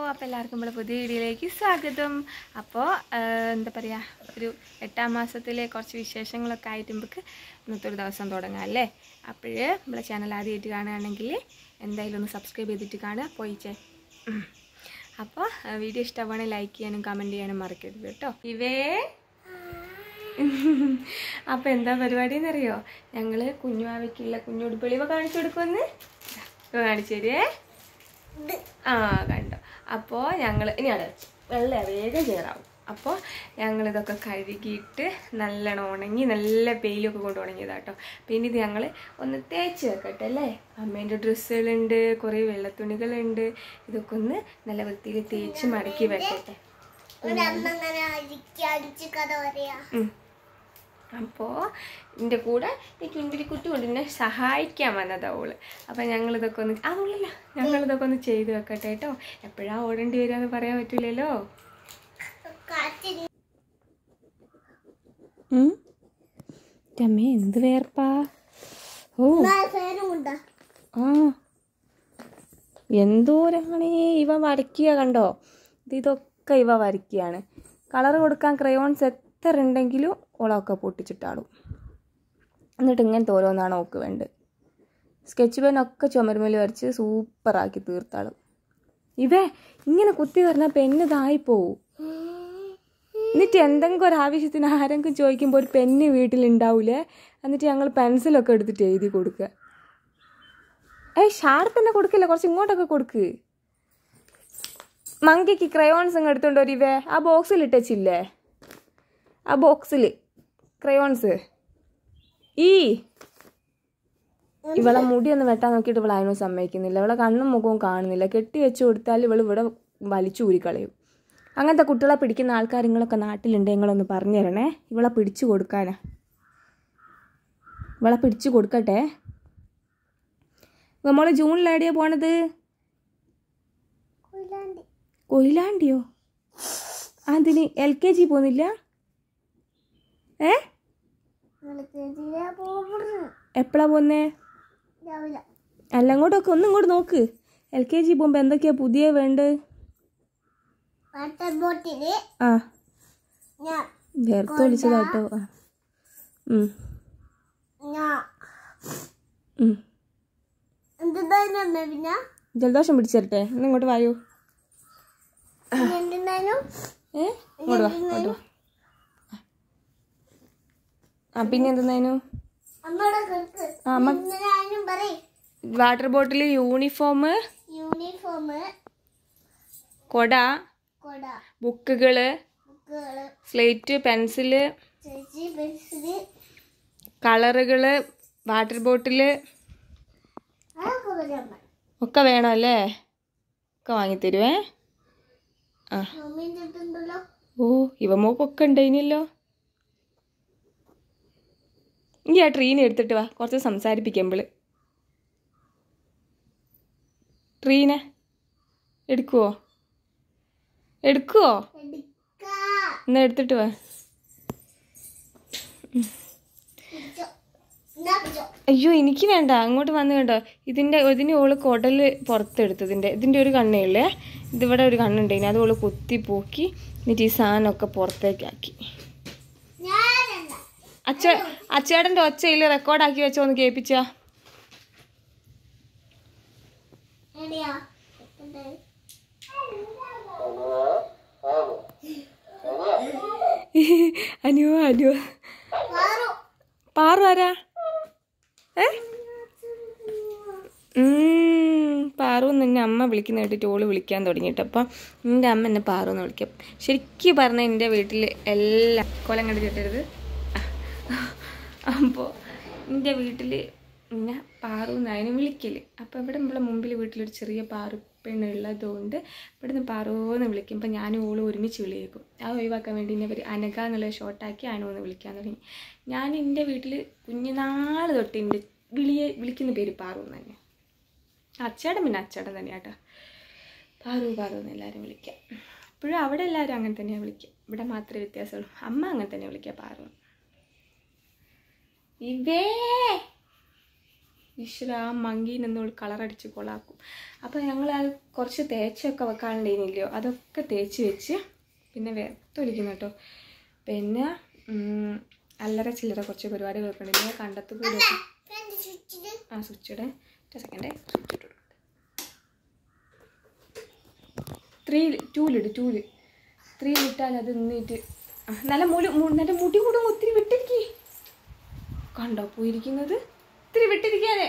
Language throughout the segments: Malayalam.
അപ്പോൾ എല്ലാവർക്കും നമ്മുടെ പുതിയ വീഡിയോയിലേക്ക് സ്വാഗതം അപ്പോൾ എന്താ പറയുക ഒരു എട്ടാം മാസത്തിലെ കുറച്ച് വിശേഷങ്ങളൊക്കെ ആയിട്ട് നമുക്ക് ഇന്നത്തെ ഒരു ദിവസം തുടങ്ങാം അല്ലേ അപ്പോഴ് നമ്മളെ ചാനൽ ആദ്യമായിട്ട് കാണുകയാണെങ്കിൽ എന്തായാലും ഒന്ന് സബ്സ്ക്രൈബ് ചെയ്തിട്ട് കാണുക പോയിച്ചേ ഉം. അപ്പോൾ വീഡിയോ ഇഷ്ടമാണെങ്കിൽ ലൈക്ക് ചെയ്യാനും കമൻറ്റ് ചെയ്യാനും മറക്കരുത് കേട്ടോ ഇവേ അപ്പോൾ എന്താ പരിപാടി എന്നറിയോ ഞങ്ങൾ കുഞ്ഞുമാവയ്ക്കുള്ള കുഞ്ഞുടുപ്പിളിവ കാണിച്ചു കൊടുക്കുമെന്ന് കാണിച്ചു തരുവേ ആ കണ്ടോ അപ്പോൾ ഞങ്ങൾ ഇനി അവിടെ വെച്ചു വെള്ളം വേഗം ചേറാവും അപ്പോൾ ഞങ്ങളിതൊക്കെ കഴുകിയിട്ട് നല്ലോണം ഉണങ്ങി നല്ല വെയിലൊക്കെ കൊണ്ട് ഉണങ്ങിയതാട്ടോ പിന്നെ ഇത് ഞങ്ങൾ ഒന്ന് തേച്ച് വെക്കട്ടെ അല്ലേ അമ്മേൻ്റെ ഡ്രസ്സുകളുണ്ട് കുറേ വെള്ളത്തുണികളുണ്ട് ഇതൊക്കെ ഒന്ന് നല്ല വൃത്തിയിൽ തേച്ച് മടക്കി വെക്കട്ടെ ഒരമ്മ അങ്ങനെ അടിച്ച് അടിച്ച് കഥ പറയാ ഉം. അപ്പോൾ എൻ്റെ കൂടെ ഈ ചുണ്ടിരിക്കുട്ടി കൊണ്ട് എന്നെ സഹായിക്കാൻ വന്നതാ ഓള് അപ്പം ഞങ്ങളിതൊക്കെ ഒന്ന് അതുള്ളല്ല ഞങ്ങളിതൊക്കെ ഒന്ന് ചെയ്ത് വെക്കട്ടെ കേട്ടോ എപ്പോഴാ ഓടേണ്ടി വരിക എന്ന് പറയാൻ പറ്റില്ലല്ലോ കാറ്റിന് രമേ എന്ത് വേർപ്പാ ഓ ഫാനും ഉണ്ടാ ആ എന്തോരാണേ ഇവ വരയ്ക്കുക കണ്ടോ ഇത് ഇതൊക്കെ ഇവ വരയ്ക്കുകയാണ് കളർ കൊടുക്കാൻ ക്രയോൺസ് എത്ര ഉണ്ടെങ്കിലും ഓളൊക്കെ പൊട്ടിച്ചിട്ടാളും എന്നിട്ട് ഇങ്ങനത്തെ ഓരോന്നാണ് ഓക്ക് വേണ്ടത് സ്കെച്ച് പെന്നൊക്കെ ചുമരുമല് വരച്ച് സൂപ്പറാക്കി തീർത്താളും ഇവേ ഇങ്ങനെ കുത്തി പറഞ്ഞാൽ പെണ്ണ് ഇതായി പോവും എന്നിട്ട് എന്തെങ്കിലും ഒരു ആവശ്യത്തിന് ആരെങ്കിലും ചോദിക്കുമ്പോൾ ഒരു പെണ്ണ് വീട്ടിലുണ്ടാവൂലേ എന്നിട്ട് ഞങ്ങൾ പെൻസിലൊക്കെ എടുത്തിട്ട് എഴുതി കൊടുക്കുക ഏയ് ഷാർപ്പ് തന്നെ കൊടുക്കില്ല കുറച്ച് ഇങ്ങോട്ടൊക്കെ കൊടുക്ക് മങ്കിക്ക് ക്രയോൺസ് അങ്ങ് എടുത്തോണ്ട് വരിവേ ആ ബോക്സിൽ ഇട്ടച്ചില്ലേ ആ ബോക്സിൽ ക്രയോൺസ് ഈ ഇവളെ മുടി ഒന്ന് വെട്ടാൻ നോക്കിയിട്ട് ഇവളെ അതിനൊന്നും സമ്മതിക്കുന്നില്ല ഇവളെ കണ്ണും മുഖവും കാണുന്നില്ല കെട്ടി വെച്ച് കൊടുത്താൽ ഇവൾ ഇവിടെ വലിച്ചു ഊരിക്കളയും അങ്ങനത്തെ കുട്ടികളെ പിടിക്കുന്ന ആൾക്കാർ നിങ്ങളൊക്കെ നാട്ടിലുണ്ട് നിങ്ങളൊന്ന് പറഞ്ഞു തരണേ ഇവളെ പിടിച്ചു കൊടുക്കാനാ ഇവളെ പിടിച്ചു കൊടുക്കട്ടെ നമ്മൾ ജൂണിലെവിടെയാ പോണത് കൊയിലാണ്ടി കൊയിലാണ്ടിയോ അതിന് എൽ കെ ജി പോകുന്നില്ല ഏ വെളുത്തിരിയാ പോകുന്നു എപ്പോഴാ പോന്നേ രാവിലെ അല്ല അങ്ങോട്ടൊക്കെ ഒന്നും ഇങ്ങോട്ട് നോക്ക് എൽ കെ ജി പോകുമ്പോൾ എന്തൊക്കെയാ പുതിയ വേണ്ടത് വാട്ടർ ബോട്ടില് ആ ഞാൻ വേർത്ത് വിളിച്ചതാട്ടോ ആ ഉം, ഞാൻ ഉം. എന്തുണ്ടായിരുന്നു പിന്നെ ജലദോഷം പിടിച്ചേരട്ടെ ഇന്ന് ഇങ്ങോട്ട് വായോ എന്തുണ്ടായിരുന്നു ഏ ഇങ്ങോട്ട് വാ ഇങ്ങോട്ട് വാ ആ പിന്നെ എന്തെന്നായിരുന്നു അമ്മയുടെ കിടക്ക് ആ അമ്മ എന്തിനായാലും പറയും വാട്ടർ ബോട്ടിൽ യൂണിഫോം യൂണിഫോം കൊട കൊട ബുക്കുകൾ ബുക്കുകള് സ്ലേറ്റ് പെൻസില് ചേച്ചി പെൻസില് കളറുകൾ വാട്ടർ ബോട്ടിൽ അതൊക്കെ വരാൻ പറയും ഒക്കെ വേണം അല്ലേ ഒക്കെ വാങ്ങിത്തരുവേ ആ മമ്മീൻ്റെ അടുത്തുണ്ടല്ലോ ഓ ഇവ മോക്കൊക്കെ ഉണ്ടായിനല്ലോ ഇനി ആ ട്രീനെ എടുത്തിട്ട് വാ കുറച്ച് സംസാരിപ്പിക്കുമ്പോൾ ട്രീനെ എടുക്കുവോ എടുക്കുവോ എടുക്കാ എന്നാ എടുത്തിട്ട് വാ പിടിച്ചോ എന്നാ പിടിച്ചോ അയ്യോ എനിക്ക് വേണ്ട അങ്ങോട്ട് വന്ന് കണ്ടോ ഇതിൻ്റെ ഇതിന് ഓള് കുടല് പുറത്തെടുത്തതിൻ്റെ ഇതിൻ്റെ ഒരു കണ്ണേ ഉള്ളേ ഇതിവിടെ ഒരു കണ്ണുണ്ടായിന് അത് ഓള് കുത്തി പോക്കി എന്നിട്ട് ഈ സാധനമൊക്കെ പുറത്തേക്കാക്കി ഞാനല്ല അച്ഛ അച്ചേടൻ്റെ ഒച്ചയിൽ റെക്കോർഡാക്കി വെച്ചോ ഒന്ന് കേൾപ്പിച്ചാ എവിടെയാ എന്താ? അനുവോ അനുവോ പാറു. പാറു ആരാ ഏ ഉം, പാറു എന്ന് എന്നെ അമ്മ വിളിക്കുന്ന കേട്ടിട്ട് ഓള് വിളിക്കാൻ തുടങ്ങിയിട്ട് അപ്പം എൻ്റെ അമ്മ എന്നെ പാറു എന്ന് വിളിക്കും ശരിക്കും പറഞ്ഞാൽ എൻ്റെ വീട്ടിൽ എല്ലാം കൊലം കണ്ടു കിട്ടരുത് അപ്പോൾ എൻ്റെ വീട്ടിൽ എന്നെ പാറു എന്നായിരുന്നു വിളിക്കല് അപ്പോൾ ഇവിടെ നമ്മളെ മുമ്പിൽ വീട്ടിലൊരു ചെറിയ പാറു പെണ്ണുള്ളതുകൊണ്ട് ഇവിടുന്ന് പാറുവെന്ന് വിളിക്കും അപ്പം ഞാനും ഓളും ഒരുമിച്ച് വിളിയേക്കും ആ ഒഴിവാക്കാൻ വേണ്ടി എന്നെ അവർ അനക എന്നുള്ള ഷോർട്ടാക്കി അനു എന്ന് വിളിക്കാൻ തുടങ്ങി ഞാൻ എൻ്റെ വീട്ടിൽ കുഞ്ഞുനാൾ തൊട്ട് എൻ്റെ വിളിയെ വിളിക്കുന്ന പേര് പാറു എന്ന് തന്നെ അച്ചേടൻ പിന്നെ അച്ചേടൻ തന്നെയാട്ടോ പാറു പാറു എന്ന് എല്ലാവരും വിളിക്കുക ഇപ്പോഴും അവിടെ എല്ലാവരും അങ്ങനെ തന്നെയാണ് വിളിക്കുക ഇവിടെ മാത്രമേ വ്യത്യാസമുള്ളൂ അമ്മ അങ്ങനെ തന്നെ വിളിക്കുക പാറു ഇവേ ഈശ്വര ആ മങ്കീനൊന്നും കളർ അടിച്ച് കൊളാക്കും അപ്പോൾ ഞങ്ങൾ അത് കുറച്ച് തേച്ചൊക്കെ വെക്കാനുണ്ടേനില്ലയോ അതൊക്കെ തേച്ച് വെച്ച് പിന്നെ വേർത്തൊലിക്കുന്നു കേട്ടോ പിന്നെ ഉം, അല്ലറ ചില്ലറ കുറച്ച് പരിപാടികളൊക്കെ ഉണ്ട് പിന്നെ കണ്ടത്ത് കൂടെ ഫ്രണ്ട് സ്വിച്ചില് ആ സ്വിച്ചിടെ സെക്കൻഡ് സ്വിച്ച് ഇട്ട് കൊടുക്കട്ടെ ത്രീ ടൂലിട് ടൂല് ത്രീലിട്ടാൽ അത് നിന്നിട്ട് ആ, നല്ല മുടി മു- നല്ല മുടി കൂടെ ഒത്തിരി വിട്ടിരിക്കേ കണ്ടോ പോയിരിക്കുന്നത് ഇത്തിരി വിട്ടിരിക്കാതെ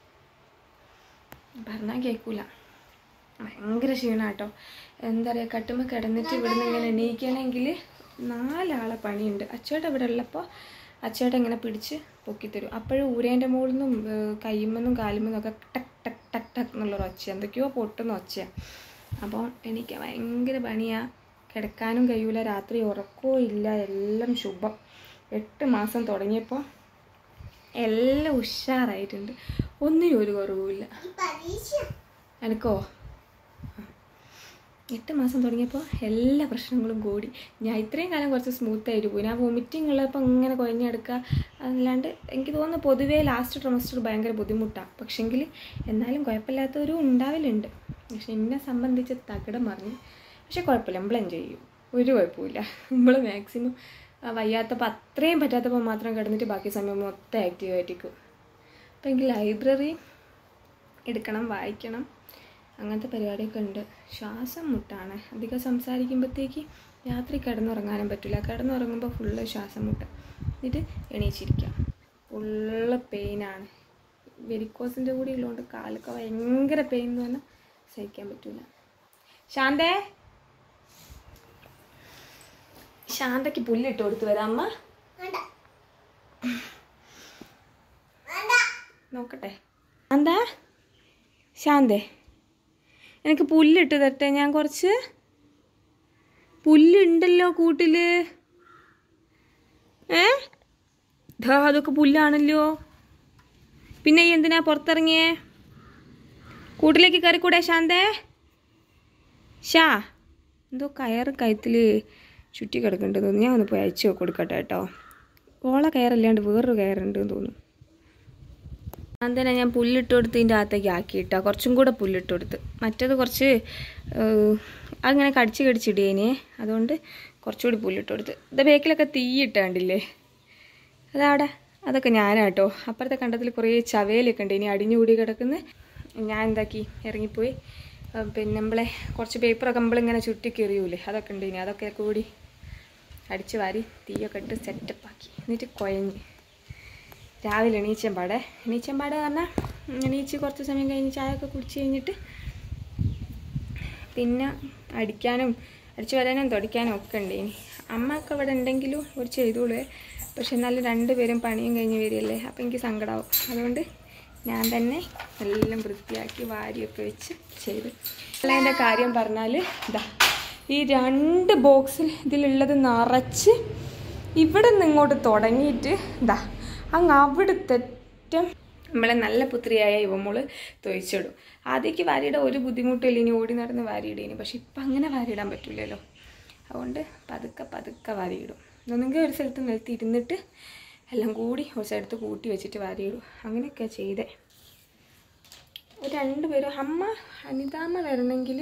പറഞ്ഞാൽ കേൾക്കൂല ഭയങ്കര ക്ഷീണാട്ടോ എന്താ പറയുക കട്ടുമ്പോൾ കിടന്നിട്ട് ഇവിടുന്ന് ഇങ്ങനെ എണീക്കണമെങ്കിൽ നാലാളെ പണിയുണ്ട് അച്ചേട്ട ഇവിടെ ഉള്ളപ്പോൾ അച്ചേട്ട ഇങ്ങനെ പിടിച്ച് പൊക്കിത്തരും അപ്പോഴും ഊരേൻ്റെ മുകളിൽ നിന്നും കയ്യുമെന്നും കാലുമെന്നും ഒക്കെ ടക്ക് ടക്ക് ടക്ക് ടക്ക് എന്നുള്ളൊരു ഒച്ച എന്തൊക്കെയോ പൊട്ടുന്ന ഒച്ചയാണ് അപ്പോൾ എനിക്ക് ഭയങ്കര പണിയാണ് കിടക്കാനും കഴിയൂല രാത്രി ഉറക്കവും ഇല്ല എല്ലാം ശുഭം എട്ട് മാസം തുടങ്ങിയപ്പോൾ എല്ലാം ഉഷാറായിട്ടുണ്ട് ഒന്നിനും ഒരു കുറവുമില്ല ഈ പരീക്ഷ എനിക്കോ ആ. എട്ട് മാസം തുടങ്ങിയപ്പോൾ എല്ലാ പ്രശ്നങ്ങളും കൂടി ഞാൻ ഇത്രയും കാലം കുറച്ച് സ്മൂത്ത് ആയിട്ട് പോയി ഞാൻ വൊമിറ്റിംഗ് ഉള്ളപ്പോൾ ഇങ്ങനെ കുഴഞ്ഞെടുക്കുക അല്ലാണ്ട് എനിക്ക് തോന്നുന്നു പൊതുവേ ലാസ്റ്റ് ട്രമസ്റ്റർ ഭയങ്കര ബുദ്ധിമുട്ടാണ് പക്ഷെങ്കിൽ എന്നാലും കുഴപ്പമില്ലാത്തവരും ഉണ്ടാവലുണ്ട് പക്ഷെ എന്നെ സംബന്ധിച്ച് തകിടം മറിഞ്ഞു പക്ഷെ കുഴപ്പമില്ല നമ്മൾ എൻജോയ് ചെയ്യും ഒരു കുഴപ്പമില്ല നമ്മൾ മാക്സിമം വയ്യാത്തപ്പോൾ അത്രയും പറ്റാത്തപ്പോൾ മാത്രം കിടന്നിട്ട് ബാക്കി സമയം മൊത്തം ആക്റ്റീവ് ആയിട്ടിരിക്കും അപ്പോൾ എനിക്ക് ലൈബ്രറി എടുക്കണം വായിക്കണം അങ്ങനത്തെ പരിപാടിയൊക്കെ ഉണ്ട് ശ്വാസം മുട്ടാണ് അധികം സംസാരിക്കുമ്പോഴത്തേക്ക് രാത്രി കിടന്നുറങ്ങാനും പറ്റില്ല കിടന്നുറങ്ങുമ്പോൾ ഫുള്ള് ശ്വാസം മുട്ട എന്നിട്ട് എണീച്ചിരിക്കാം ഫുള്ള് പെയിനാണ് വെരിക്കോസിൻ്റെ കൂടി ഉള്ളതുകൊണ്ട് കാലൊക്കെ ഭയങ്കര പെയിൻ എന്ന് പറഞ്ഞാൽ സഹിക്കാൻ പറ്റില്ല ശാന്തേ ശാന്തയ്ക്ക് പുല്ലിട്ട് കൊടുത്തു വരാം അമ്മ വേണ്ട വേണ്ട നോക്കട്ടെ എന്താ ശാന്തേ എനിക്ക് പുല്ലിട്ട് തരട്ടെ ഞാൻ കുറച്ച് പുല്ലുണ്ടല്ലോ കൂട്ടില് ഏ ധാ അതൊക്കെ പുല്ലാണല്ലോ പിന്നെ ഈ എന്തിനാ പുറത്തിറങ്ങിയേ കൂട്ടിലേക്ക് കയറിക്കൂടെ ശാന്തേ ഷാ എന്തോ കയറ് കയത്തിൽ ചുറ്റി കിടക്കുന്നുണ്ട് തോന്നുന്നു ഞാൻ ഒന്ന് പോയി അയച്ചു കൊടുക്കട്ടെ കേട്ടോ ഓള കയറല്ലാണ്ട് വേറൊരു കയറുണ്ട് തോന്നുന്നു അങ്ങനെ ഞാൻ പുല്ലിട്ട് കൊടുത്ത് ഇതിൻ്റെ അകത്തേക്ക് ആക്കിയിട്ടാ കുറച്ചും കൂടെ പുല്ലിട്ട് കൊടുത്ത് മറ്റേത് കുറച്ച് ഏഹ്, അങ്ങനെ കടിച്ച് കടിച്ചിടേനെ അതുകൊണ്ട് കുറച്ചുകൂടി പുല്ലിട്ട് കൊടുത്ത് ഇത് ബേക്കിലൊക്കെ തീയിട്ട കണ്ടില്ലേ അതവിടെ അതൊക്കെ ഞാനാട്ടോ അപ്പുറത്തെ കണ്ടത്തിൽ കുറേ ചവയിലൊക്കെ ഉണ്ട് ഇനി അടിഞ്ഞുകൂടി കിടക്കുന്ന ഞാൻ എന്താക്കി ഇറങ്ങിപ്പോയി ആ, പിന്നെ നമ്മളെ കുറച്ച് പേപ്പറൊക്കെ നമ്മളിങ്ങനെ ചുറ്റി കയറിയൂലേ അതൊക്കെ ഉണ്ട് ഇനി അതൊക്കെ കൂടി അടിച്ച് വാരി തീയൊക്കെ ഇട്ട് സെറ്റപ്പാക്കി എന്നിട്ട് കുഴഞ്ഞ് രാവിലെ എണീച്ചമ്പാടെ എണീച്ചമ്പാടെ പറഞ്ഞാൽ എണീച്ച് കുറച്ച് സമയം കഴിഞ്ഞ് ചായ ഒക്കെ കുടിച്ച് കഴിഞ്ഞിട്ട് പിന്നെ അടിക്കാനും അടിച്ചു വരാനും തുടയ്ക്കാനും ഒക്കെ ഉണ്ട് ഇനി അമ്മ ഒക്കെ ഇവിടെ ഉണ്ടെങ്കിലും ഒരു ചെയ്തോളൂ പക്ഷെ എന്നാലും രണ്ടുപേരും പണിയും കഴിഞ്ഞ് വരികയല്ലേ അപ്പം എനിക്ക് സങ്കടമാവും അതുകൊണ്ട് ഞാൻ തന്നെ എല്ലാം വൃത്തിയാക്കി വാരിയൊക്കെ വെച്ച് ചെയ്തു അതിൻ്റെ കാര്യം പറഞ്ഞാൽ ഇതാ ഈ രണ്ട് ബോക്സിൽ ഇതിലുള്ളത് നിറച്ച് ഇവിടെ നിന്ന് ഇങ്ങോട്ട് തുടങ്ങിയിട്ട് ഇതാ അങ്ങ് അവിടുത്തെ നമ്മളെ നല്ല പുത്രിയായ ഇവമോള് തൊഴിച്ചിടും ആദ്യമൊക്കെ വാരിയിടാൻ ഒരു ബുദ്ധിമുട്ടില്ല ഇനി ഓടി നടന്ന് വാരിയിടേനി പക്ഷെ ഇപ്പം അങ്ങനെ വാരിയിടാൻ പറ്റില്ലല്ലോ അതുകൊണ്ട് പതുക്കെ പതുക്കെ വാരിയിടും ഒന്നെങ്കിൽ ഒരു സ്ഥലത്ത് നിലത്തി ഇരുന്നിട്ട് എല്ലാം കൂടി ഒരു സ്ഥലത്ത് കൂട്ടി വെച്ചിട്ട് വാരിയിടും അങ്ങനെയൊക്കെയാണ് ചെയ്തേ ഒരു രണ്ടുപേരും അമ്മ അനിതാമ്മ വരണമെങ്കിൽ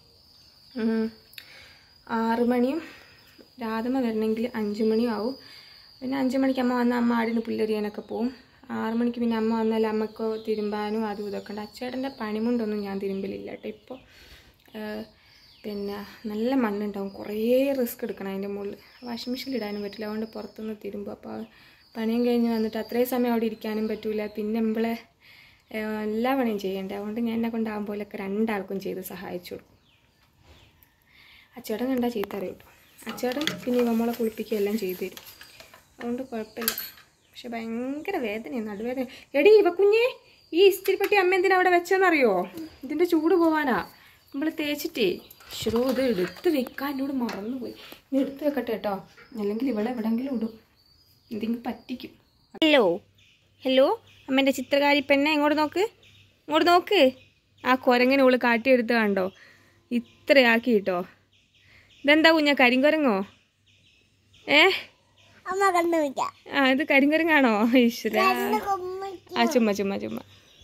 ആറ് മണിയും രാധമ്മ വരണമെങ്കിൽ അഞ്ച് മണിയും ആവും പിന്നെ അഞ്ച് മണിക്ക് അമ്മ വന്നാൽ അമ്മ ആടിന് പുല്ലരിയാനൊക്കെ പോവും ആറ് മണിക്ക് പിന്നെ അമ്മ വന്നാൽ അമ്മക്ക് തിരുമ്പാനും അതും ഇതൊക്കെ ഉണ്ട് അച്ചേട്ടൻ്റെ പണിമുണ്ടൊന്നും ഞാൻ തിരുമ്പലില്ല കേട്ടോ ഇപ്പോൾ പിന്നെ നല്ല മണ്ണുണ്ടാവും കുറേ റിസ്ക് എടുക്കണം അതിൻ്റെ മുകളിൽ വാഷിംഗ് മെഷീനിൽ ഇടാനും പറ്റില്ല അതുകൊണ്ട് പുറത്തുനിന്ന് തിരുമ്പും അപ്പോൾ പണിയും കഴിഞ്ഞ് വന്നിട്ട് അത്രയും സമയം അവിടെ ഇരിക്കാനും പറ്റൂല പിന്നെ നമ്മളെ ഏഹ്, എല്ലാ പണിയും ചെയ്യണ്ടേ അതുകൊണ്ട് ഞാൻ എന്നെ കൊണ്ടാകുമ്പോഴൊക്കെ രണ്ടാൾക്കും ചെയ്ത് സഹായിച്ചു കൊടുക്കും അച്ചേട്ടൻ കണ്ടാൽ ചീത്ത അറിയും കേട്ടോ അച്ചേട്ടൻ പിന്നെ ഇവമ്മളെ കുളിപ്പിക്കുകയെല്ലാം ചെയ്തു തരും അതുകൊണ്ട് കുഴപ്പമില്ല പക്ഷെ ഭയങ്കര വേദനയാണ് നടുവേദന എടി ഇവ കുഞ്ഞേ ഈ ഇസ്തിരിപ്പെട്ടി അമ്മ എന്തിനാ അവിടെ വെച്ചെന്നറിയോ ഇതിൻ്റെ ചൂട് പോവാനാ നമ്മൾ തേച്ചിട്ടേ ശരോ ഇത് എടുത്ത് വെക്കാൻ എന്നോട് മറന്നുപോയി ഇനി എടുത്ത് വെക്കട്ടെ കേട്ടോ അല്ലെങ്കിൽ ഇവിടെ എവിടെങ്കിലും ഇടും എന്തെങ്കിലും പറ്റിക്കും ഹലോ ഹലോ അമ്മേൻ്റെ ചിത്രകാരി പെണ്ണെ ഇങ്ങോട്ട് നോക്ക് ഇങ്ങോട്ട് നോക്ക് ആ കുരങ്ങനെ ഓള് കാട്ടിയെടുത്ത് കണ്ടോ ഇത്രയാക്കി കേട്ടോ ഇതെന്താ കുഞ്ഞ കരിങ്കുരങ്ങോ ഏ അമ്മ കണ്ണു വയ്ക്കാം ആ ഇത് കരിങ്കുരങ്ങാണോ ഈശ്വര കൊമ്മ ആ ചുമ്മാ ചുമ്മാ ചുമ്മാ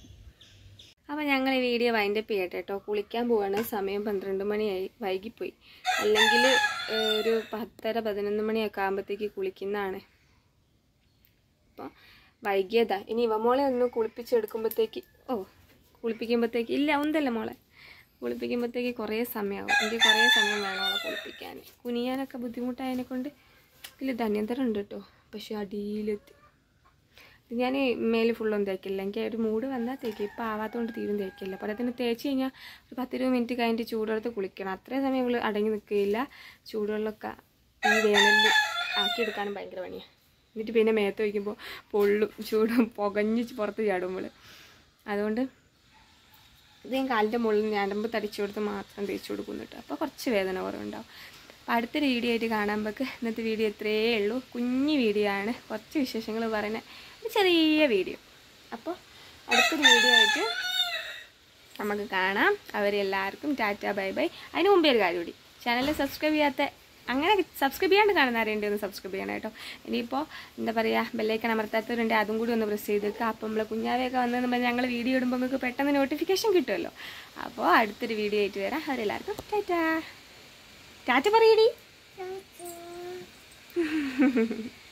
അപ്പോൾ ഞങ്ങൾ ഈ വീഡിയോ വൈൻഡപ്പ് ചെയ്യട്ടെ കേട്ടോ കുളിക്കാൻ പോവാണ് സമയം പന്ത്രണ്ട് മണിയായി വൈകിപ്പോയി അല്ലെങ്കിൽ ഒരു പത്തര പതിനൊന്ന് മണിയൊക്കെ ആകുമ്പോഴത്തേക്ക് കുളിക്കുന്നതാണ് അപ്പോൾ വൈകിയതാ ഇനി ഇവ മോളെ ഒന്ന് കുളിപ്പിച്ചെടുക്കുമ്പോഴത്തേക്ക് ഓ കുളിപ്പിക്കുമ്പോഴത്തേക്ക് ഇല്ല ഒന്നല്ല മോളെ കുളിപ്പിക്കുമ്പോഴത്തേക്ക് കുറേ സമയമാവും എനിക്ക് കുറേ സമയം വേണം അവളെ കുളിപ്പിക്കാൻ കുനിയാനൊക്കെ ബുദ്ധിമുട്ടായതിനെ കൊണ്ട് ഇതിൽ ധന്യന്തരം ഉണ്ട് കേട്ടോ പക്ഷെ അടിയിലെത്തി ഇത് ഞാൻ മേല് ഫുള്ളൊന്നും തേക്കില്ല എനിക്ക് ഒരു മൂഡ് വന്നാൽ തേക്കും ഇപ്പം ആവാത്തതുകൊണ്ട് തീരും തേക്കില്ല പലതിന് തേച്ച് കഴിഞ്ഞാൽ ഒരു പത്തിരുപത് മിനിറ്റ് കഴിഞ്ഞിട്ട് ചൂടുവെള്ളത്ത് കുളിക്കണം അത്രയും സമയം ഇവള് അടങ്ങി നിൽക്കുകയില്ല ചൂടുവെള്ളമൊക്കെ ഈ വേനലിൽ ആക്കിയെടുക്കാനും ഭയങ്കര പണിയാണ് എന്നിട്ട് പിന്നെ മേത്ത് വയ്ക്കുമ്പോൾ പൊള്ളും ചൂടും പുകഞ്ഞ് പുറത്ത് ചാടുമ്പോൾ അതുകൊണ്ട് ഇത് ഞാൻ കാലിൻ്റെ മുകളിൽ ഞരമ്പ് തടിച്ചു കൊടുത്ത് മാത്രം തേച്ച് കൊടുക്കുന്നുണ്ട് അപ്പോൾ കുറച്ച് വേദന കുറവുണ്ടാവും അപ്പോൾ അടുത്തൊരു വീഡിയോ ആയിട്ട് കാണുമ്പോൾക്ക് ഇന്നത്തെ വീഡിയോ ഇത്രയേ ഉള്ളൂ കുഞ്ഞു വീഡിയോ ആണ് കുറച്ച് വിശേഷങ്ങൾ പറയുന്ന ഒരു ചെറിയ വീഡിയോ അപ്പോൾ അടുത്തൊരു വീഡിയോ ആയിട്ട് നമുക്ക് കാണാം അവരെല്ലാവർക്കും ടാറ്റ ബൈ ബൈ അതിന് മുമ്പേ ഒരു കാര്യം കൂടി ചാനൽ സബ്സ്ക്രൈബ് ചെയ്യാത്ത അങ്ങനെ സബ്സ്ക്രൈബ് ചെയ്യാണ്ട് കാണുന്ന ആരെയുണ്ട് ഒന്ന് സബ്സ്ക്രൈബ് ചെയ്യണം കേട്ടോ ഇനിയിപ്പോൾ എന്താ പറയുക ബെല്ലൈക്കൺ അമർത്താത്തവരുണ്ട് അതും കൂടി ഒന്ന് പ്രസ് ചെയ്തേക്കുക അപ്പം നമ്മളെ കുഞ്ഞാവയൊക്കെ വന്നതെന്ന് പറഞ്ഞാൽ ഞങ്ങൾ വീഡിയോ ഇടുമ്പോൾ നിങ്ങൾക്ക് പെട്ടെന്ന് നോട്ടിഫിക്കേഷൻ കിട്ടുമല്ലോ അപ്പോൾ അടുത്തൊരു വീഡിയോ ആയിട്ട് വരാം അവരെല്ലാവർക്കും ടാറ്റ ടാറ്റ പറയടി ഉം.